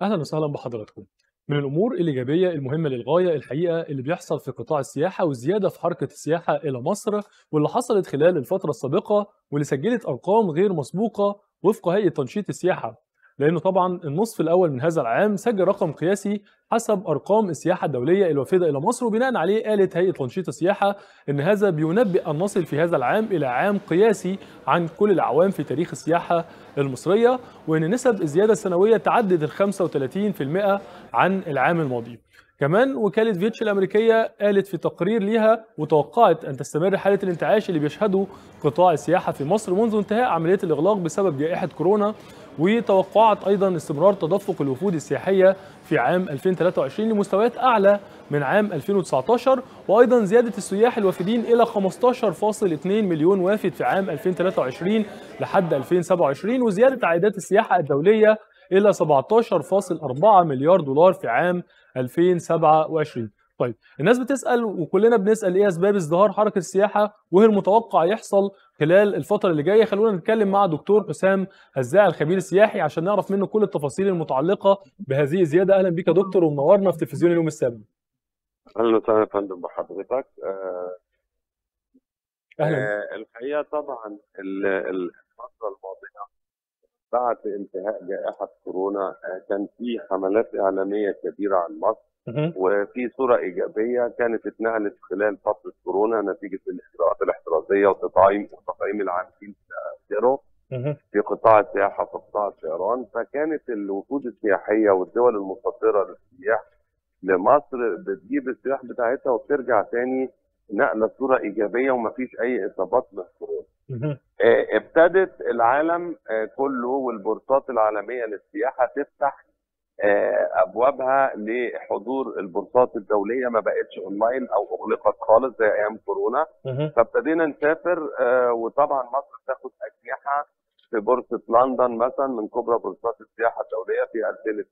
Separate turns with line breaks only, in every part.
أهلا وسهلا بحضراتكم. من الأمور الإيجابية المهمة للغاية الحقيقة اللي بيحصل في قطاع السياحة والزيادة في حركة السياحة إلى مصر واللي حصلت خلال الفترة السابقة واللي سجلت أرقام غير مسبوقة وفق هيئة تنشيط السياحة. لأنه طبعا النصف الأول من هذا العام سجل رقم قياسي حسب أرقام السياحة الدولية الوافدة إلى مصر وبناء عليه قالت هيئة تنشيط السياحة أن هذا بينبئ أن نصل في هذا العام إلى عام قياسي عن كل الأعوام في تاريخ السياحة المصرية وأن نسب الزيادة السنوية تعدد ال 35% عن العام الماضي. كمان وكالة فيتش الأمريكية قالت في تقرير ليها وتوقعت أن تستمر حالة الانتعاش اللي بيشهده قطاع السياحة في مصر منذ انتهاء عملية الإغلاق بسبب جائحة كورونا وتوقعت أيضا استمرار تدفق الوفود السياحية في عام 2023 لمستويات أعلى من عام 2019 وأيضا زيادة السياح الوافدين إلى 15.2 مليون وافد في عام 2023 لحد 2027 وزيادة عائدات السياحة الدولية إلى 17.4 مليار دولار في عام 2027 طيب الناس بتسأل وكلنا بنسأل إيه أسباب ازدهار حركة السياحة وإيه المتوقع يحصل خلال الفترة اللي جاية خلونا نتكلم مع دكتور حسام هزاع الخبير السياحي عشان نعرف منه كل التفاصيل المتعلقة بهذه الزيادة أهلا بك يا دكتور ومنورنا في تلفزيون اليوم السابع
اهلا وسهلا يا فندم بحضرتك آه
أهلا
آه الحقيقه طبعا ال- ال- الفتره الماضيه بعد انتهاء جائحه كورونا آه كان في حملات اعلاميه كبيره عن مصر
مهم.
وفي صوره ايجابيه كانت اتنقلت خلال فتره كورونا نتيجه الاجراءات الاحترازيه وتطعيم وتطعيم العاملين سيرو
مهم.
في قطاع السياحه في قطاع الطيران فكانت الوفود السياحيه والدول المصدره للسياح لمصر بتجيب السياح بتاعتها وبترجع تاني نقله صوره ايجابيه ومفيش اي اصابات من كورونا.
مهم.
آه، ابتدت العالم آه، كله والبورصات العالميه للسياحه تفتح آه، ابوابها لحضور البورصات الدوليه ما بقتش اونلاين او اغلقت خالص زي ايام كورونا
مهم.
فابتدينا نسافر آه، وطبعا مصر بتاخد اجنحه في بورصه لندن مثلا من كبرى بورصات السياحه الدوليه في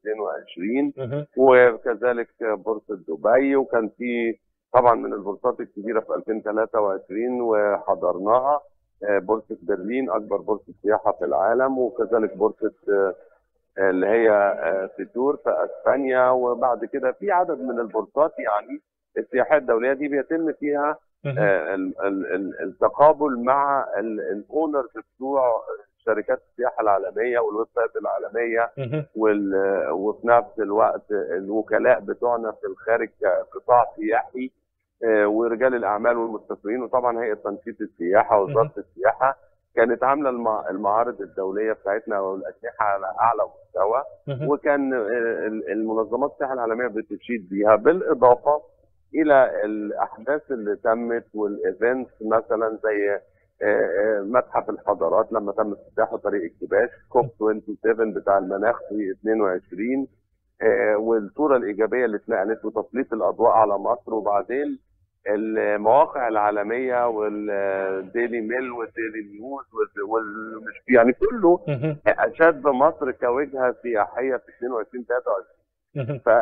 2022
مهم.
وكذلك بورصه دبي وكان في طبعا من البورصات الكبيره في 2023 وحضرناها آه، بورصه برلين اكبر بورصه سياحه في العالم وكذلك بورصه آه، اللي هي آه، سيتور في اسبانيا وبعد كده في عدد من البورصات يعني السياحيه الدوليه دي بيتم فيها
مهم.
آه، ال- ال- ال- التقابل مع الاونرز بتوع شركات السياحه العالميه والويب سايت العالميه
مهم.
وال- وفي نفس الوقت الوكلاء بتوعنا في الخارج كقطاع سياحي آه، ورجال الاعمال والمستثمرين وطبعا هيئه تنشيط السياحه ووزاره السياحه كانت عامله المع- المعارض الدوليه بتاعتنا والاجنحه على اعلى مستوى
مهم.
وكان آه، ال- المنظمات السياحه العالميه بتشيد بيها بالاضافه الى الاحداث اللي تمت والايفنتس مثلا زي آه، آه، متحف الحضارات لما تم افتتاحه طريق الكباش كوب 27 بتاع المناخ في 22 آه، والصوره الايجابيه اللي اتنقلت وتسليط الاضواء على مصر وبعدين المواقع العالميه والديلي ميل والديلي نيوز وال- والمش يعني كله
مهم.
اشاد بمصر كوجهه سياحيه في 22 23
مهم.
ف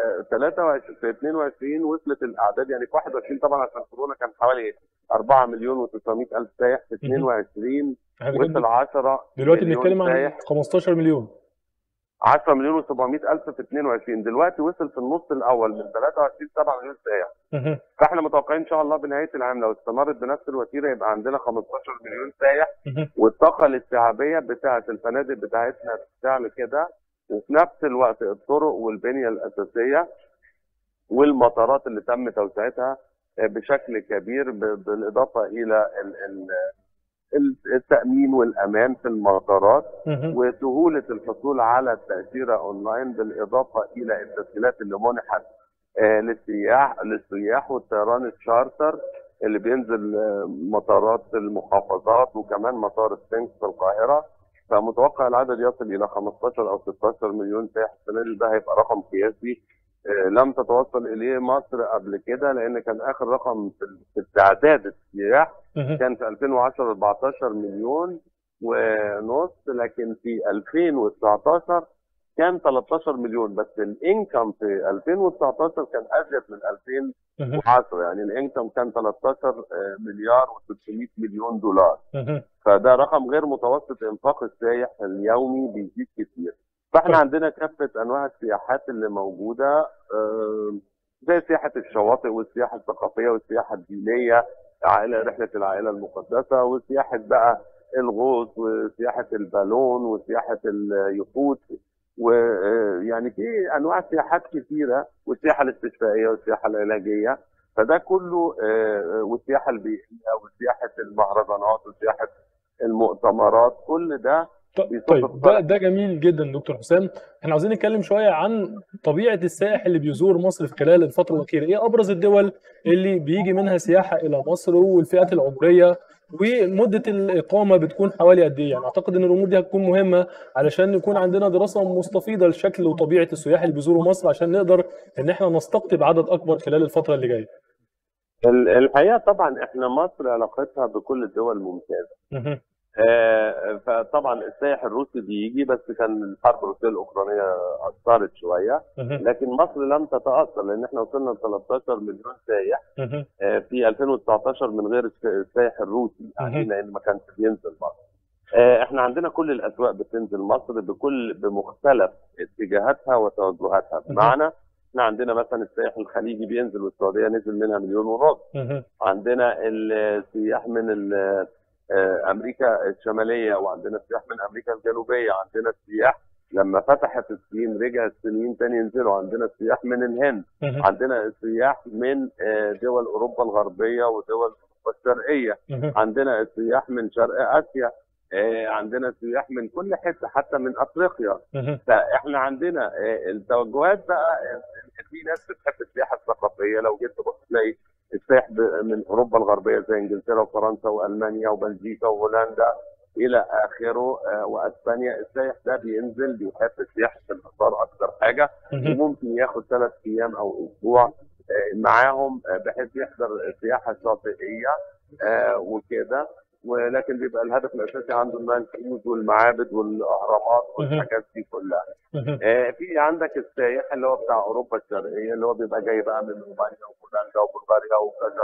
23 في 22 وصلت الاعداد يعني في 21 طبعا عشان كورونا كان حوالي 4 مليون و900 الف سائح في 22
حلو
وصل
جدا
10
دلوقتي
مليون
بنتكلم عن
سائح
15 مليون
10 مليون و700 الف في 22 دلوقتي وصل في النص الاول من 23 7 مليون سائح
مهم.
فاحنا متوقعين ان شاء الله بنهايه العام لو استمرت بنفس الوتيره يبقى عندنا 15 مليون سائح
مهم.
والطاقه الاستيعابيه بتاعه الفنادق بتاعتنا بتعمل كده وفي نفس الوقت الطرق والبنيه الاساسيه والمطارات اللي تم توسعتها بشكل كبير ب- بالاضافه الى ال- ال- ال- التامين والامان في المطارات
مهم.
وسهوله الحصول على التاشيره اونلاين بالاضافه الى التسهيلات اللي منحت آه، للسياح للسياح والطيران الشارتر اللي بينزل آه، مطارات المحافظات وكمان مطار السفنكس في القاهره فمتوقع العدد يصل الى 15 او 16 مليون سائح السنه دي ده هيبقى رقم قياسي آه، لم تتوصل اليه مصر قبل كده لان كان اخر رقم في في استعداد السياح
مهم.
كان في 2010 14 مليون ونص لكن في 2019 كان 13 مليون بس الانكم في 2019 كان ازيد من 2010
مهم.
يعني الانكم كان 13 مليار و600 مليون دولار
مهم.
فده رقم غير متوسط انفاق السائح اليومي بيزيد كتير فاحنا
طيب.
عندنا كافه انواع السياحات اللي موجوده آه، زي سياحه الشواطئ والسياحه الثقافيه والسياحه الدينيه عائله رحله العائله المقدسه وسياحه بقى الغوص وسياحه البالون وسياحه اليخوت ويعني في انواع سياحات كثيره والسياحه الاستشفائيه والسياحه العلاجيه فده كله آه، والسياحه البيئيه وسياحه المهرجانات وسياحه المؤتمرات كل ده
ط-
بيصب
طيب
في
ده
صالح
ده جميل جدا دكتور حسام احنا عاوزين نتكلم شويه عن طبيعه السائح اللي بيزور مصر في خلال الفتره الاخيره ايه ابرز الدول اللي بيجي منها سياحه الى مصر والفئات العمريه ومده الاقامه بتكون حوالي قد ايه يعني اعتقد ان الامور دي هتكون مهمه علشان يكون عندنا دراسه مستفيضه لشكل وطبيعه السياح اللي بيزوروا مصر عشان نقدر ان احنا نستقطب عدد اكبر خلال الفتره اللي جايه
ال- الحقيقه طبعا احنا مصر علاقتها بكل الدول ممتازه
مهم.
آه، فطبعا السائح الروسي بيجي بس كان الحرب الروسيه الاوكرانيه اثرت شويه
مهم.
لكن مصر لم تتاثر لان احنا وصلنا ل 13 مليون سائح
مهم.
آه، في 2019 من غير الس- السائح الروسي يعني
مهم.
لان ما كانش بينزل مصر آه، احنا عندنا كل الاسواق بتنزل مصر بكل بمختلف اتجاهاتها وتوجهاتها بمعنى احنا عندنا مثلا السائح الخليجي بينزل والسعوديه نزل منها مليون ونص
مهم.
عندنا السياح من ال- آه، امريكا الشماليه وعندنا السياح من امريكا الجنوبيه عندنا السياح لما فتحت الصين رجع الصينيين تاني ينزلوا عندنا السياح من الهند
مهم.
عندنا السياح من آه، دول اوروبا الغربيه ودول اوروبا الشرقيه
مهم.
عندنا السياح من شرق اسيا آه، عندنا سياح من كل حته حتى من افريقيا
مهم.
فاحنا عندنا آه، التوجهات بقى آه، في ناس بتحب السياحه الثقافيه لو جيت تبص تلاقي السائح ب- من اوروبا الغربيه زي انجلترا وفرنسا والمانيا وبلجيكا وهولندا الى اخره آه، واسبانيا السائح ده بينزل بيحب سياحه الاثار اكثر حاجه
مهم.
وممكن ياخد ثلاث ايام او اسبوع آه، معاهم آه، بحيث يحضر السياحه الشاطئيه آه، وكده ولكن بيبقى الهدف الاساسي عنده انه الكنوز والمعابد والاهرامات والحاجات دي كلها
مهم.
آه، في عندك السائح اللي هو بتاع اوروبا الشرقيه اللي هو بيبقى جاي بقى من رومانيا وبولندا وبلغاريا وكذا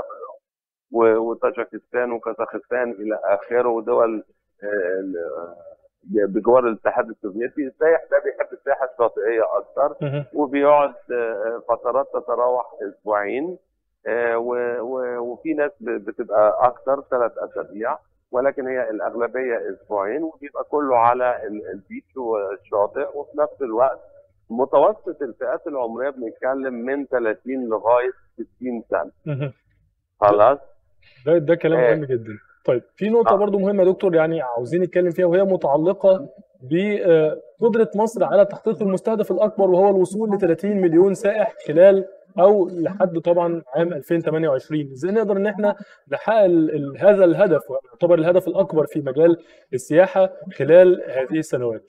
و- وطاجكستان وكازاخستان الى اخره ودول آه، ال- آه، بجوار الاتحاد السوفيتي السائح ده بيحب السياحه الشاطئيه اكتر
مهم.
وبيقعد آه، فترات تتراوح اسبوعين آه، و- و- وفي ناس ب- بتبقى اكتر ثلاث اسابيع ولكن هي الاغلبيه اسبوعين وبيبقى كله على ال- البيتش والشاطئ وفي نفس الوقت متوسط الفئات العمريه بنتكلم من 30 لغايه 60 سنه
مهم.
خلاص
ده ده كلام
آه.
مهم جدا طيب في نقطة
آه.
برضو مهمة يا دكتور يعني عاوزين نتكلم فيها وهي متعلقة بقدرة مصر على تحقيق المستهدف الأكبر وهو الوصول ل 30 مليون سائح خلال أو لحد طبعا عام 2028 إزاي نقدر إن إحنا نحقق ال- ال- هذا الهدف ويعتبر الهدف الأكبر في مجال السياحة خلال هذه السنوات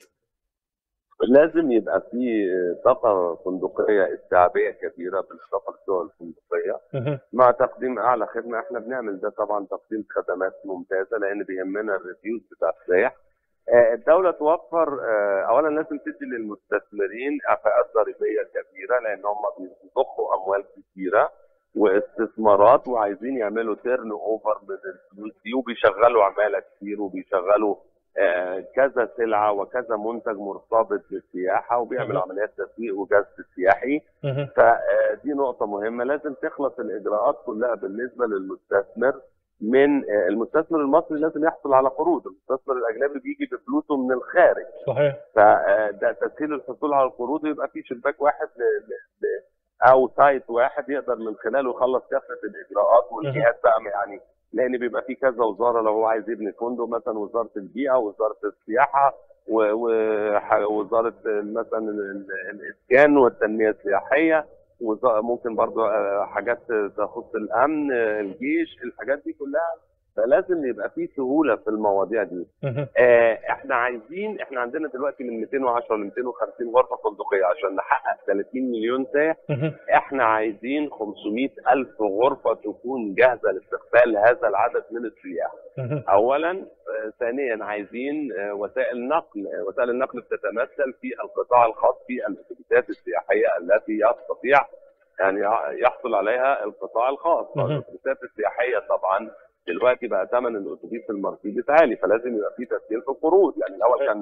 لازم يبقى في طاقه فندقيه استيعابيه كبيره بالاضافه للدول الفندقيه
مهم.
مع تقديم اعلى خدمه احنا بنعمل ده طبعا تقديم خدمات ممتازه لان بيهمنا الريفيوز بتاع السائح آه، الدولة توفر آه، أولا لازم تدي للمستثمرين إعفاءات ضريبية كبيرة لأن هم بيضخوا أموال كثيرة واستثمارات وعايزين يعملوا تيرن أوفر من الفلوس دي وبيشغلوا عمالة كتير وبيشغلوا آه، كذا سلعة وكذا منتج مرتبط بالسياحة وبيعملوا
مهم.
عمليات تسويق وجذب سياحي
مهم.
فدي نقطة مهمة لازم تخلص الإجراءات كلها بالنسبة للمستثمر من آه، المستثمر المصري لازم يحصل على قروض المستثمر الأجنبي بيجي بفلوسه من الخارج
صحيح
فده تسهيل الحصول على القروض يبقى في شباك واحد ل... ل... ل... او سايت واحد يقدر من خلاله يخلص كافه الاجراءات والجهات بقى يعني لان بيبقى في كذا وزاره لو هو عايز يبني فندق مثلا وزاره البيئه ووزاره السياحه و- وح- ووزاره مثلا ال- ال- الاسكان والتنميه السياحيه وز- ممكن برضو آه، حاجات تخص الامن آه، الجيش الحاجات دي كلها فلازم يبقى في سهوله في المواضيع دي
مهم.
آه، احنا عايزين احنا عندنا دلوقتي من 210 ل 250 غرفه فندقيه عشان نحقق 30 مليون سائح
مهم.
احنا عايزين 500 الف غرفه تكون جاهزه لاستقبال هذا العدد من السياح
مهم.
اولا آه، ثانيا عايزين آه، وسائل نقل آه، وسائل النقل بتتمثل في القطاع الخاص في الاتوبيسات السياحيه التي يستطيع يعني يحصل عليها القطاع الخاص
مهم.
الاتوبيسات السياحيه طبعا دلوقتي بقى ثمن الاتوبيس المرسيدس عالي فلازم يبقى في تسهيل في القروض يعني الاول كان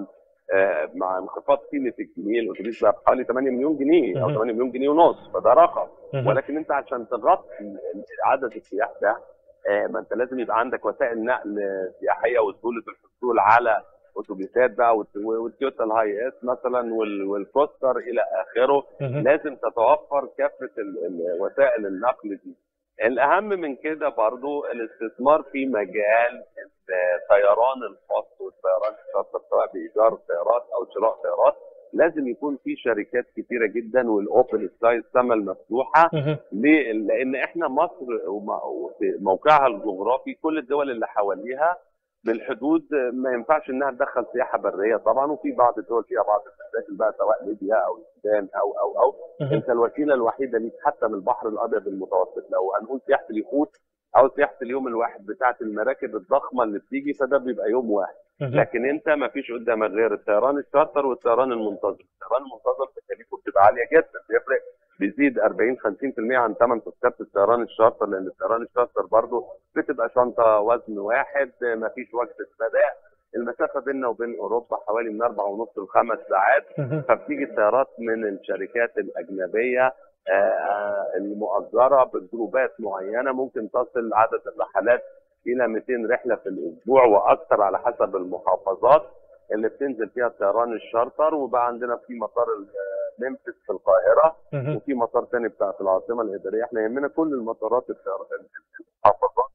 آه، مع انخفاض قيمه الجنيه الاتوبيس بقى بحوالي 8 مليون جنيه او
مهم.
8 مليون جنيه ونص فده رقم
مهم.
ولكن انت عشان تغطي عدد السياح ده آه، ما انت لازم يبقى عندك وسائل نقل سياحيه وسهوله الحصول على اتوبيسات بقى والت- والتويوتا الهاي اس مثلا وال- والكوستر الى اخره
مهم.
لازم تتوفر كافه ال- ال- وسائل النقل دي الاهم من كده برضو الاستثمار في مجال الطيران الخاص والطيران الشاطئ سواء بايجار سيارات او شراء سيارات لازم يكون في شركات كتيره جدا والاوبن سكاي السما المفتوحه
مهم.
ليه؟ لان احنا مصر ومع- وفي موقعها الجغرافي كل الدول اللي حواليها بالحدود ما ينفعش انها تدخل سياحه بريه طبعا وفي بعض الدول فيها بعض المشاكل بقى سواء ليبيا او السودان او او او
مهم.
انت الوسيله الوحيده ليك حتى من البحر الابيض المتوسط لو هنقول سياحه اليخوت او سياحه اليوم الواحد بتاعه المراكب الضخمه اللي بتيجي فده بيبقى يوم واحد
مهم.
لكن انت ما فيش قدامك غير الطيران الشارتر والطيران المنتظم الطيران المنتظم تكاليفه بتبقى عاليه جدا بيفرق بيزيد 40 50% عن ثمن تذكره الطيران الشارتر لان الطيران الشارتر برضه بتبقى شنطه وزن واحد ما فيش وجبه غداء المسافه بيننا وبين اوروبا حوالي من أربعة ونص لخمس ساعات
مهم.
فبتيجي الطيارات من الشركات الاجنبيه آه، المؤجره بجروبات معينه ممكن تصل عدد الرحلات الى 200 رحله في الاسبوع واكثر على حسب المحافظات اللي بتنزل فيها الطيران الشارتر وبقى عندنا في مطار ال- ممفيس في القاهره
مهم.
وفي مطار تاني بتاع في العاصمه الاداريه احنا يهمنا كل المطارات الطيران- المحافظات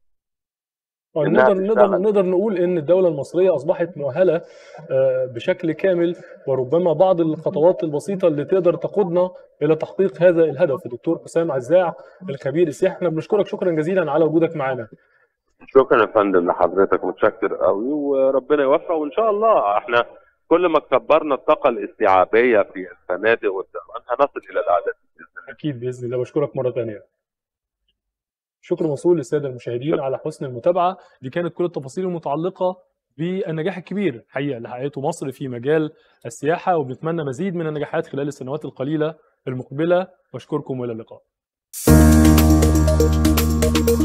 آه،
إنها
نقدر نقدر
تشتغل.
نقدر نقول ان الدوله المصريه اصبحت مؤهله آه، بشكل كامل وربما بعض الخطوات البسيطه اللي تقدر تقودنا الى تحقيق هذا الهدف الدكتور حسام عزاع الخبير السياحي احنا بنشكرك شكرا جزيلا على وجودك معنا
شكرا يا فندم لحضرتك متشكر قوي وربنا يوفق وان شاء الله احنا كل ما كبرنا الطاقه الاستيعابيه في الفنادق والطيران هنصل الى الاعداد باذن الله
اكيد باذن الله بشكرك مره ثانيه شكر موصول للساده المشاهدين على حسن المتابعه دي كانت كل التفاصيل المتعلقه بالنجاح الكبير الحقيقه اللي حققته مصر في مجال السياحه وبنتمنى مزيد من النجاحات خلال السنوات القليله المقبله واشكركم والى اللقاء